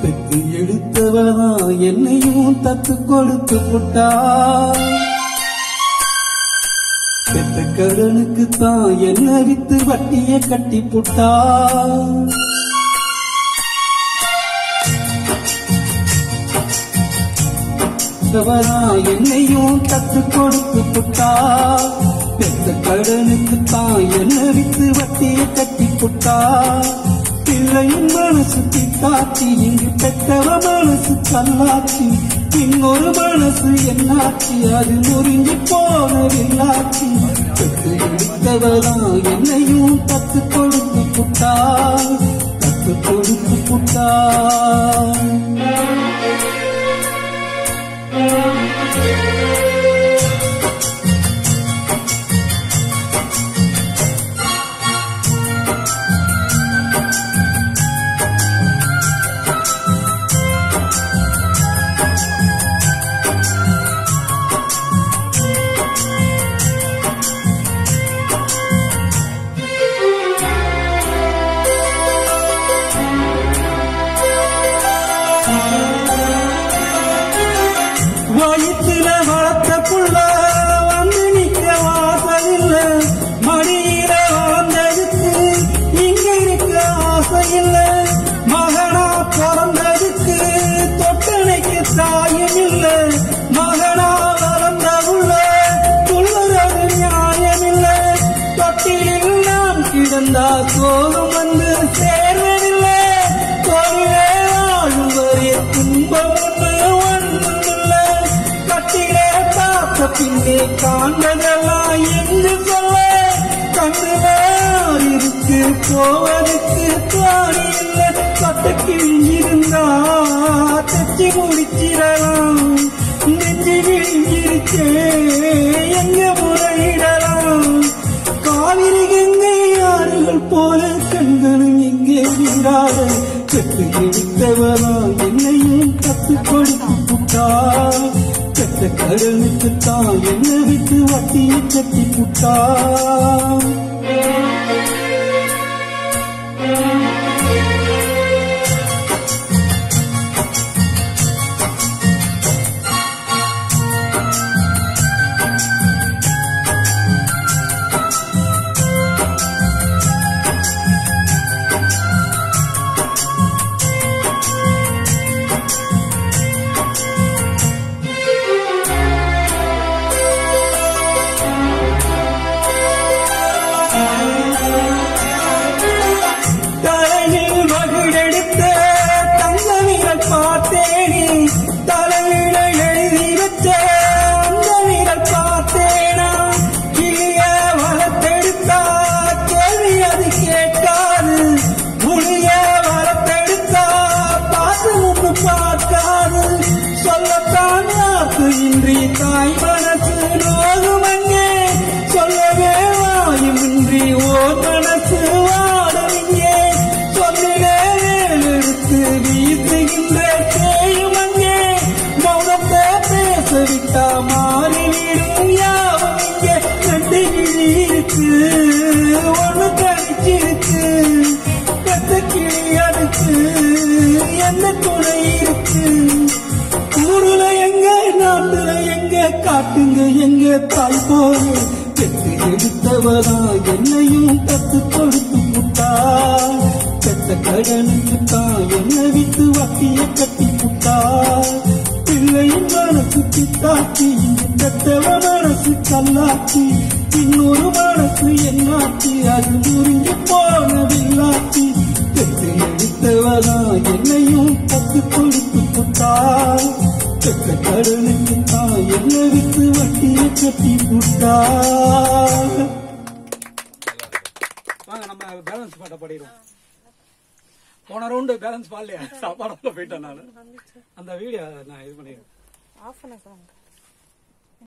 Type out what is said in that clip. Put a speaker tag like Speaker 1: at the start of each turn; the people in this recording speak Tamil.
Speaker 1: பெற்று எடுத்தவனா என்னையும் தத்து கொடுத்து புட்டா பெற்ற கடனுக்கு தான் என்ன வித்து வட்டிய கட்டி புட்டா தவறா என்னையும் தத்து கொடுத்து புட்டா பெத்த கடனுக்கு தான் என்ன வித்து வட்டிய கட்டி புட்டா பிள்ளையின் மனசு திட்டாச்சி இங்கு பெற்றவ மனசு கல்லாச்சி இன்னொரு மனசு என்னாச்சு அது முறிஞ்சு போனதில்லாச்சி பெற்று எடுத்தவரா என்னையும் தத்து கொடுத்து புட்டா தத்து கொடுத்து புட்டா வயிற்றுல வளர்த்த புள்ள வந்து நிக்க வாசலில்ல மடியில வளர்ந்ததுக்கு இங்க இருக்க ஆசை இல்ல மகனா பிறந்ததுக்கு தொட்டனைக்கு தாயும் இல்ல மகனா வளர்ந்த புள்ள துள்ளுறது நியாயம் இல்ல தொட்டிலில் நாம் கிடந்தா சோகம் வந்து சேர்வதில்லை தொழிலே வாழும் வரை துன்பம் ஒன்று ஒன்றுமில்ல கட்டிலே பார்த்த பின்னே காண்பதெல்லாம் எங்கு சொல்ல கண்ணுல இருக்கு போவதற்கு தாடி இல்லை கட்டுக்கு இருந்தா தச்சு முடிச்சிடலாம் நெஞ்சு விழிஞ்சிருச்சே எங்க முறையிடலாம் காவிரி கங்கை ஆறுகள் போல கண்களும் எங்கே விடாத பெற்று எடுத்தவரா என்னையும் கத்து கொடுத்து புட்டா பெற்ற கடனுக்கு தான் என்ன விட்டு வட்டியை கட்டி புட்டா தலையில் மகிழெடுத்த தங்க வீரல் பார்த்தேனே தலையில எழுதி வச்ச அந்த வீரல் பார்த்தேனா கிளிய வளர்த்தெடுத்தா கேள்வி அது கேட்காது புளிய வளர்த்தெடுத்தா பார்த்து ஒன்று பார்க்காது சொல்லத்தான் யாருக்கு இன்றி தாய் மனசு நோகுமங்கே சொல்லவே வாயுமின்றி ஓ மனசு வாடுமிங்கே சொல்லிலே எடுத்து வீசுகின்ற தேயுமங்கே மௌனத்தை பேச விட்டா மாறிவிடும் யாவும் இங்கே ரெண்டு கிளி இருக்கு ஒண்ணு கடிச்சிருக்கு பெத்த கிளி அதுக்கு என்ன துணை இருக்கு ஊருல எங்க நாட்டுல எங்க காட்டுங்க எங்க தாய் போல பெற்று எடுத்தவரா என்னையும் கத்து கொடுத்து புட்டா பெத்த கடனுக்கு தான் என்ன விட்டு வட்டிய கட்டி புட்டா பிள்ளையின் மனசு பித்தாச்சி பெத்தவ மனசு கல்லாச்சி இன்னொரு மனசு என்னாச்சு அது முறிஞ்சு போனதில்லாச்சி பெற்று எடுத்தவரா என்னையும் கத்து கொடுத்து புட்டா பெற்ற கடனுக்கு தான் என்ன விட்டு வட்டிய கட்டி புட்டா
Speaker 2: வாங்க நம்ம பேலன்ஸ் பாட்ட பாடிடுவோம் போன ரவுண்டு பேலன்ஸ் பாடலையா சாப்பாடு போயிட்டேன் நான் அந்த வீடியோ நான் இது பண்ணிடுறேன்
Speaker 3: ஆஃப் பண்ண